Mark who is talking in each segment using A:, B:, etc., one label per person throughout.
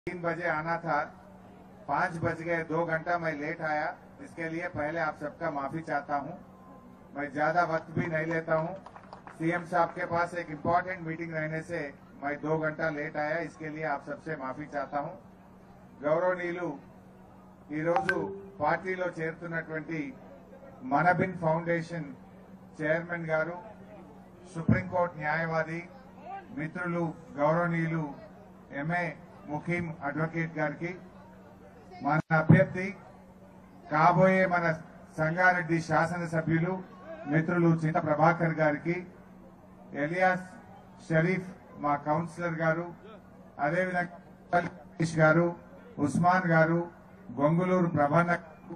A: तीन बजे आना था पाँच बज गए दो घंटा मैं लेट आया इसके लिए पहले आप सबका माफी चाहता हूँ मैं ज्यादा वक्त भी नहीं लेता हूँ सीएम साहब के पास एक इम्पोर्टेंट मीटिंग रहने से मैं दो घंटा लेट आया इसके लिए आप सबसे माफी चाहता हूँ గౌరవనీయులు ఈరోజు పార్టీలో చేరుతున్నటువంటి మనబిన్ ఫౌండేషన్ చైర్మన్ గారు సుప్రీంకోర్టు న్యాయవాది మిత్రులు గౌరవనీయులు ఎంఏ ముఖీం అడ్వకేట్ గారికి మన అభ్యర్థి కాబోయే మన సంగారెడ్డి శాసనసభ్యులు మిత్రులు చింత ప్రభాకర్ గారికి ఎలియాస్ షరీఫ్ మా కౌన్సిలర్ గారు అదేవిధంగా సతీష్ గారు ఉస్మాన్ గారు గొంగులూరు ప్రభన్న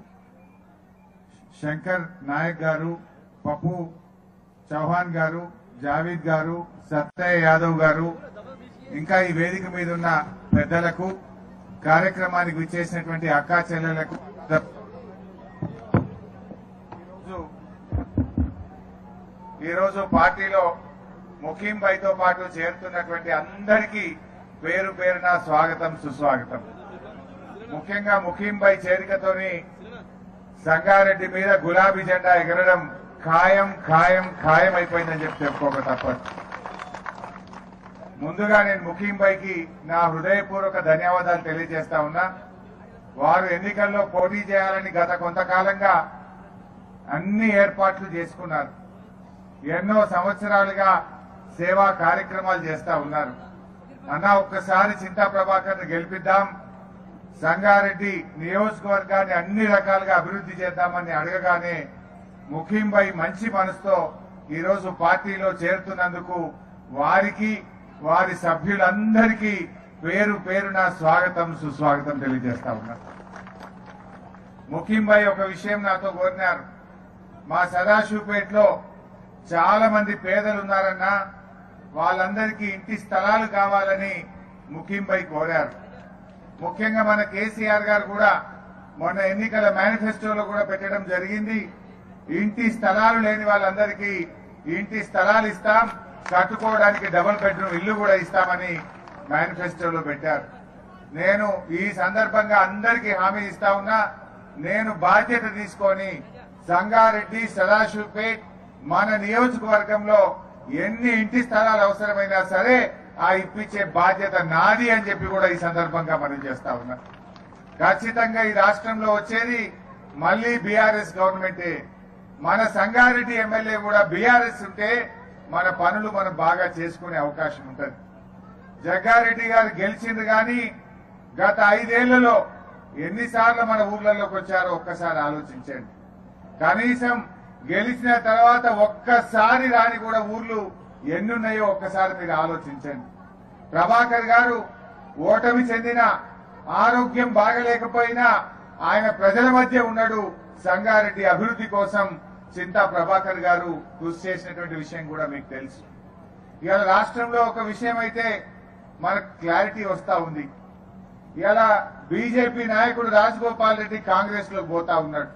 A: శంకర్ నాయక్ గారు పప్పు చౌహాన్ గారు జావీద్ గారు సత్తయ్య యాదవ్ గారు ఇంకా ఈ వేదిక మీద ఉన్న పెద్దలకు కార్యక్రమానికి విచ్చేసినటువంటి అక్కా చెల్లెలకు ఈరోజు ఈరోజు పార్టీలో ముఖీం తో పాటు చేరుతున్నటువంటి అందరికీ పేరు పేరున స్వాగతం సుస్వాగతం ముఖ్యంగా ముఖీం బై చేరికతోని సంగారెడ్డి మీద గులాబీ జెండా ఎగరడం ఖాయం ఖాయం ఖాయం అయిపోయిందని చెప్పి చెప్పుకోక తప్పదు ముందుగా నేను ముఖీం బైకి నా హృదయపూర్వక ధన్యవాదాలు తెలియజేస్తా ఉన్నా వారు ఎన్నికల్లో పోటీ చేయాలని గత కొంతకాలంగా అన్ని ఏర్పాట్లు చేసుకున్నారు ఎన్నో సంవత్సరాలుగా సేవా కార్యక్రమాలు చేస్తా ఉన్నారు అన్న ఒక్కసారి చింతా ప్రభాకర్ గెలిపిద్దాం సంగారెడ్డి నియోజకవర్గాన్ని అన్ని రకాలుగా అభివృద్ధి చేద్దామని అడగగానే ముఖీంపై మంచి మనసుతో ఈరోజు పార్టీలో చేరుతున్నందుకు వారికి వారి సభ్యులందరికీ పేరు పేరున స్వాగతం సుస్వాగతం తెలియజేస్తా ఉన్నా ముఖీంపై ఒక విషయం నాతో కోరినారు మా సదాశివపేటలో చాలా మంది పేదలు ఉన్నారన్నా వాళ్ళందరికీ ఇంటి స్థలాలు కావాలని ముఖీంపై కోరారు ముఖ్యంగా మన కేసీఆర్ గారు కూడా మొన్న ఎన్నికల మేనిఫెస్టోలో కూడా పెట్టడం జరిగింది ఇంటి స్థలాలు లేని వాళ్ళందరికీ ఇంటి స్థలాలు ఇస్తాం కట్టుకోవడానికి డబుల్ బెడ్రూమ్ ఇల్లు కూడా ఇస్తామని మేనిఫెస్టోలో పెట్టారు నేను ఈ సందర్భంగా అందరికీ హామీ ఇస్తా ఉన్నా నేను బాధ్యత తీసుకొని సంగారెడ్డి సదాశివపేట్ మన నియోజకవర్గంలో ఎన్ని ఇంటి స్థలాలు అవసరమైనా సరే ఆ ఇప్పించే బాధ్యత నాది అని చెప్పి కూడా ఈ సందర్భంగా మనం చేస్తా ఉన్నా ఖచ్చితంగా ఈ రాష్ట్రంలో వచ్చేది మళ్లీ బీఆర్ఎస్ గవర్నమెంటే మన సంగారెడ్డి ఎమ్మెల్యే కూడా బీఆర్ఎస్ ఉంటే మన పనులు మనం బాగా చేసుకునే అవకాశం ఉంటుంది జగ్గారెడ్డి గారు గెలిచింది కానీ గత ఐదేళ్లలో ఎన్నిసార్లు మన ఊర్లలోకి వచ్చారో ఒక్కసారి ఆలోచించండి కనీసం గెలిచిన తర్వాత ఒక్కసారి రాని కూడా ఊర్లు ఎన్నున్నాయో ఒక్కసారి మీరు ఆలోచించండి ప్రభాకర్ గారు ఓటమి చెందిన ఆరోగ్యం బాగలేకపోయినా ఆయన ప్రజల మధ్య ఉన్నాడు సంగారెడ్డి అభివృద్ధి కోసం చింతా ప్రభాకర్ గారు కృషి చేసినటువంటి విషయం కూడా మీకు తెలుసు ఇవాళ రాష్ట్రంలో ఒక విషయం అయితే మనకు క్లారిటీ వస్తా ఉంది ఇవాళ బీజేపీ నాయకుడు రాజగోపాల్ రెడ్డి కాంగ్రెస్ లోకి పోతా ఉన్నాడు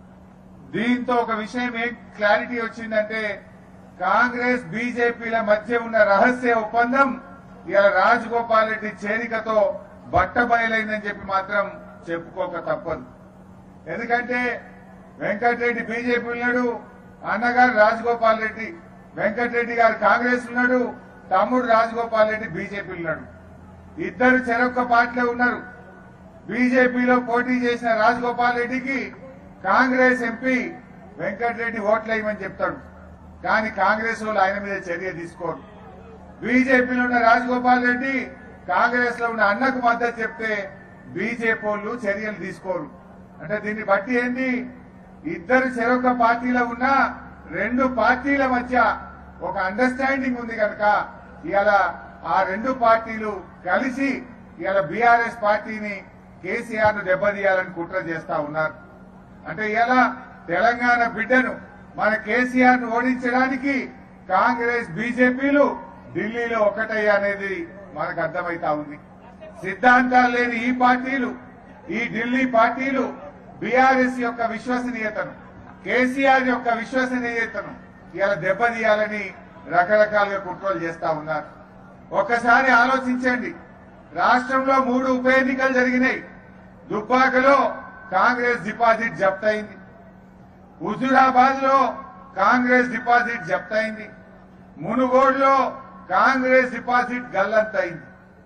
A: దీంతో ఒక విషయం ఏం క్లారిటీ వచ్చిందంటే కాంగ్రెస్ బీజేపీల మధ్య ఉన్న రహస్య ఒప్పందం ఇలా రాజగోపాల్ రెడ్డి చేరికతో బట్టబయలైందని చెప్పి మాత్రం చెప్పుకోక తప్పదు ఎందుకంటే వెంకటరెడ్డి బీజేపీ ఉన్నాడు అన్నగారు రాజగోపాల్ రెడ్డి వెంకటరెడ్డి గారు కాంగ్రెస్ ఉన్నాడు తమ్ముడు రాజగోపాల్ రెడ్డి బీజేపీ ఉన్నాడు ఇద్దరు చెరొక్క పార్టీలో ఉన్నారు బీజేపీలో పోటీ చేసిన రాజగోపాల్ రెడ్డికి కాంగ్రెస్ ఎంపీ వెంకటరెడ్డి ఓట్లేయమని చెప్తాడు కానీ కాంగ్రెస్ వాళ్ళు ఆయన మీద చర్య తీసుకోరు బీజేపీలో ఉన్న రాజగోపాల్ రెడ్డి కాంగ్రెస్ లో ఉన్న అన్నకు మద్దతు చెప్తే బీజేపీ వాళ్ళు చర్యలు తీసుకోరు అంటే దీన్ని బట్టి ఏంది ఇద్దరు చెరొక పార్టీలో ఉన్న రెండు పార్టీల మధ్య ఒక అండర్స్టాండింగ్ ఉంది కనుక ఇవాళ ఆ రెండు పార్టీలు కలిసి ఇవాళ బీఆర్ఎస్ పార్టీని కేసీఆర్ ను దెబ్బతీయాలని కుట్ర చేస్తా ఉన్నారు అంటే ఇలా తెలంగాణ బిడ్డను మన కేసీఆర్ ను ఓడించడానికి కాంగ్రెస్ బీజేపీలు ఢిల్లీలో ఒకటయ్యా అనేది మనకు అర్థమైతా ఉంది సిద్ధాంతాలు లేని ఈ పార్టీలు ఈ ఢిల్లీ పార్టీలు బీఆర్ఎస్ యొక్క విశ్వసనీయతను కేసీఆర్ యొక్క విశ్వసనీయతను ఇలా దెబ్బతీయాలని రకరకాలుగా కుట్రలు చేస్తా ఉన్నారు ఒక్కసారి ఆలోచించండి రాష్ట్రంలో మూడు ఉప ఎన్నికలు జరిగినాయి దుబ్బాకలో కాంగ్రెస్ డిపాజిట్ జప్తయింది హుజూరాబాద్ లో కాంగ్రెస్ డిపాజిట్ జప్తయింది మునుగోడులో కాంగ్రెస్ డిపాజిట్ గల్లంతయింది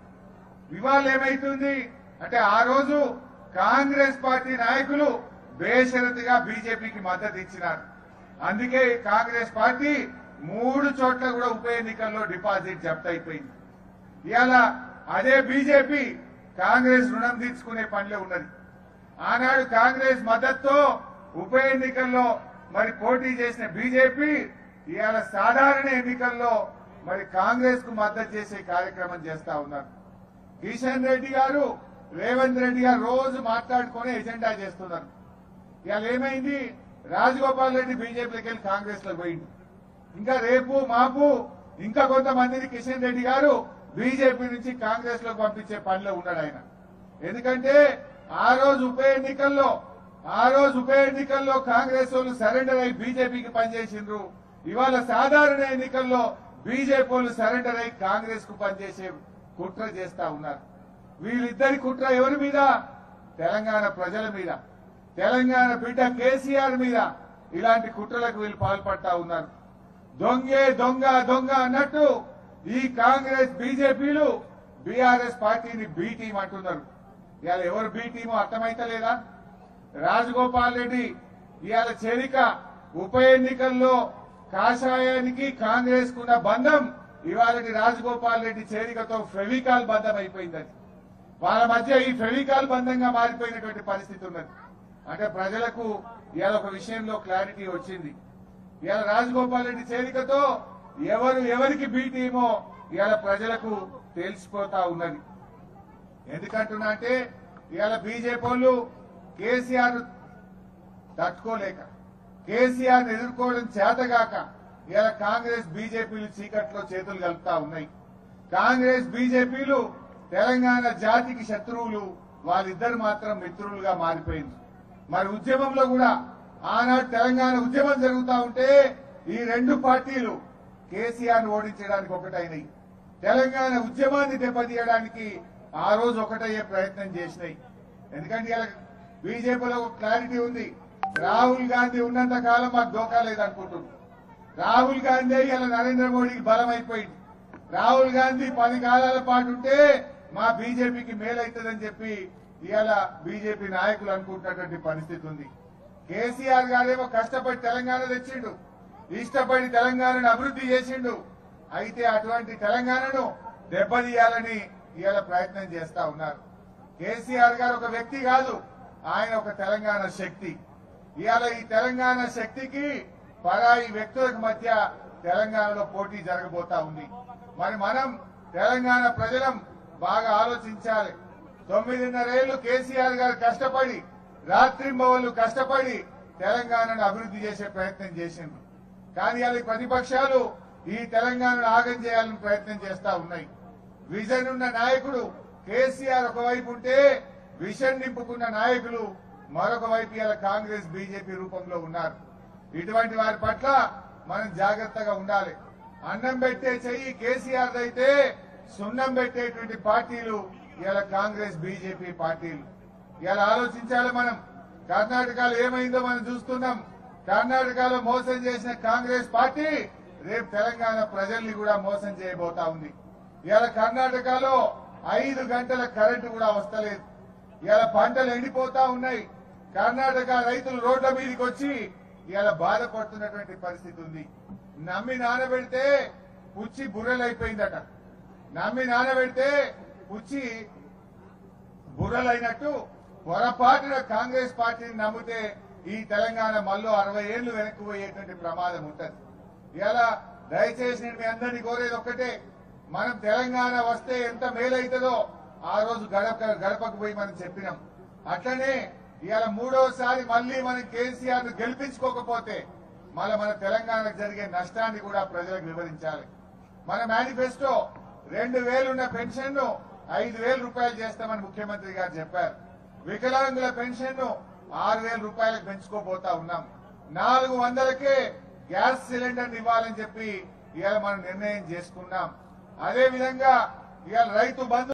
A: ఇవాళ ఏమైతుంది అంటే ఆ రోజు కాంగ్రెస్ పార్టీ నాయకులు బేషరతుగా బీజేపీకి మద్దతు ఇచ్చినారు అందుకే కాంగ్రెస్ పార్టీ మూడు చోట్ల కూడా ఉప ఎన్నికల్లో డిపాజిట్ జప్తు అయిపోయింది ఇవాళ అదే బీజేపీ కాంగ్రెస్ రుణం తీర్చుకునే పనిలో ఉన్నది ఆనాడు కాంగ్రెస్ మద్దతుతో ఉప ఎన్నికల్లో మరి పోటీ చేసిన బీజేపీ ఇవాళ సాధారణ ఎన్నికల్లో మరి కాంగ్రెస్ కు మద్దతు చేసే కార్యక్రమం చేస్తా ఉన్నారు కిషన్ రెడ్డి గారు రేవంత్ రెడ్డి గారు రోజు మాట్లాడుకుని ఎజెండా చేస్తున్నారు ఇవాళ ఏమైంది రాజగోపాల్ రెడ్డి బీజేపీకి వెళ్ళి కాంగ్రెస్ లో పోయింది ఇంకా రేపు మాపు ఇంకా కొంతమందిని కిషన్ రెడ్డి గారు బీజేపీ నుంచి కాంగ్రెస్ లో పంపించే పనిలో ఉన్నాడు ఆయన ఎందుకంటే ఆ రోజు ఉప ఎన్నికల్లో ఆ రోజు ఉప ఎన్నికల్లో కాంగ్రెస్ వాళ్ళు సరెండర్ అయి బీజేపీకి పనిచేసిండ్రు ఇవాళ సాధారణ ఎన్నికల్లో బీజేపీ వాళ్ళు సరెండర్ అయి కాంగ్రెస్ కు పనిచేసే కుట్ర చేస్తా ఉన్నారు వీళ్ళిద్దరి కుట్ర ఎవరి మీద తెలంగాణ ప్రజల మీద తెలంగాణ బిడ్డ కేసీఆర్ మీద ఇలాంటి కుట్రలకు వీళ్ళు పాల్పడతా ఉన్నారు దొంగే దొంగ దొంగ అన్నట్టు ఈ కాంగ్రెస్ బీజేపీలు బీఆర్ఎస్ పార్టీని బీ టీం అంటున్నారు ఇవాళ ఎవరు బీ టీమో అర్థమైతలేదా రాజగోపాల్ రెడ్డి ఇవాళ చేరిక ఉప ఎన్నికల్లో కాషాయానికి కాంగ్రెస్ కున్న బంధం ఇవాళ రాజగోపాల్ రెడ్డి చేరికతో ఫెవికాల్ బంధం అయిపోయింది అది వాళ్ళ మధ్య ఈ ఫెవికాల్ బంధంగా మారిపోయినటువంటి పరిస్థితి ఉన్నది అంటే ప్రజలకు ఇవాళ ఒక విషయంలో క్లారిటీ వచ్చింది ఇవాళ రాజగోపాల్ రెడ్డి చేరికతో ఎవరు ఎవరికి బీటీమో ఇవాళ ప్రజలకు తెలిసిపోతా ఉన్నది ఎందుకంటున్నా అంటే ఇవాళ బీజేపీ వాళ్ళు కేసీఆర్ తట్టుకోలేక కేసీఆర్ ఎదుర్కోవడం చేతగాక ఇవాళ కాంగ్రెస్ బీజేపీలు చీకట్లో చేతులు కలుపుతా ఉన్నాయి కాంగ్రెస్ బీజేపీలు తెలంగాణ జాతికి శత్రువులు వాళ్ళిద్దరు మాత్రం మిత్రులుగా మారిపోయింది మరి ఉద్యమంలో కూడా ఆనాడు తెలంగాణ ఉద్యమం జరుగుతా ఉంటే ఈ రెండు పార్టీలు కేసీఆర్ ఓడించడానికి ఒకటైనాయి తెలంగాణ ఉద్యమాన్ని దెబ్బతీయడానికి ఆ రోజు ఒకటయ్యే ప్రయత్నం చేసినాయి ఎందుకంటే ఇలా బీజేపీలో ఒక క్లారిటీ ఉంది రాహుల్ గాంధీ ఉన్నంత కాలం మాకు దోకా లేదనుకుంటున్నారు రాహుల్ గాంధీ ఇలా నరేంద్ర మోడీకి బలం అయిపోయింది రాహుల్ గాంధీ పది కాలాల పాటు ఉంటే మా బీజేపీకి మేలైతుందని చెప్పి ఇవాళ బీజేపీ నాయకులు అనుకుంటున్నటువంటి పరిస్థితి ఉంది కేసీఆర్ గారేమో కష్టపడి తెలంగాణ తెచ్చిండు ఇష్టపడి తెలంగాణను అభివృద్ధి చేసిండు అయితే అటువంటి తెలంగాణను దెబ్బతీయాలని ఇవాళ ప్రయత్నం చేస్తా ఉన్నారు కేసీఆర్ గారు ఒక వ్యక్తి కాదు ఆయన ఒక తెలంగాణ శక్తి ఇవాళ ఈ తెలంగాణ శక్తికి పరాయి వ్యక్తులకు మధ్య తెలంగాణలో పోటీ జరగబోతా ఉంది మరి మనం తెలంగాణ ప్రజలం బాగా ఆలోచించాలి తొమ్మిదిన్నరేళ్లు కేసీఆర్ గారు కష్టపడి రాత్రింబవళ్లు కష్టపడి తెలంగాణను అభివృద్ధి చేసే ప్రయత్నం చేసిండ్రు కానీ అది ప్రతిపక్షాలు ఈ తెలంగాణను ఆగం చేయాలని ప్రయత్నం చేస్తా ఉన్నాయి విజన్ ఉన్న నాయకుడు కేసీఆర్ ఒకవైపు ఉంటే విషన్ నింపుకున్న నాయకులు మరొక వైపు ఇలా కాంగ్రెస్ బీజేపీ రూపంలో ఉన్నారు ఇటువంటి వారి పట్ల మనం జాగ్రత్తగా ఉండాలి అన్నం పెట్టే చెయ్యి కేసీఆర్ అయితే సున్నం పెట్టేటువంటి పార్టీలు ఇలా కాంగ్రెస్ బీజేపీ పార్టీలు ఇలా ఆలోచించాలి మనం కర్ణాటకలో ఏమైందో మనం చూస్తున్నాం కర్ణాటకలో మోసం చేసిన కాంగ్రెస్ పార్టీ రేపు తెలంగాణ ప్రజల్ని కూడా మోసం చేయబోతా ఉంది ఇవాళ కర్ణాటకలో ఐదు గంటల కరెంటు కూడా వస్తలేదు ఇవాళ పంటలు ఎండిపోతా ఉన్నాయి కర్ణాటక రైతులు రోడ్ల మీదకి వచ్చి ఇవాళ బాధపడుతున్నటువంటి పరిస్థితి ఉంది నమ్మి నానబెడితే పుచ్చి బుర్రలైపోయిందట నమ్మి నానబెడితే పుచ్చి బుర్రలైనట్టు పొరపాటున కాంగ్రెస్ పార్టీని నమ్మితే ఈ తెలంగాణ మళ్ళీ అరవై ఏళ్లు వెనక్కి పోయేటువంటి ప్రమాదం ఉంటది ఇలా దయచేసి నేను మీ అందరినీ కోరేది ఒక్కటే మనం తెలంగాణ వస్తే ఎంత మేలైతుందో ఆ రోజు గడప గడపకు పోయి మనం చెప్పినాం అట్లనే ఇవాళ మూడోసారి మళ్ళీ మనం కేసీఆర్ ను గెలిపించుకోకపోతే మళ్ళీ మన తెలంగాణకు జరిగే నష్టాన్ని కూడా ప్రజలకు వివరించాలి మన మేనిఫెస్టో రెండు వేలున్న పెన్షన్ ను ఐదు వేల రూపాయలు చేస్తామని ముఖ్యమంత్రి గారు చెప్పారు వికలాంగుల పెన్షన్ ను ఆరు వేల రూపాయలకు పెంచుకోబోతా ఉన్నాం నాలుగు వందలకే గ్యాస్ సిలిండర్ ఇవ్వాలని చెప్పి ఇవాళ మనం నిర్ణయం చేసుకున్నాం అదే విధంగా ఇవాళ రైతు బంధు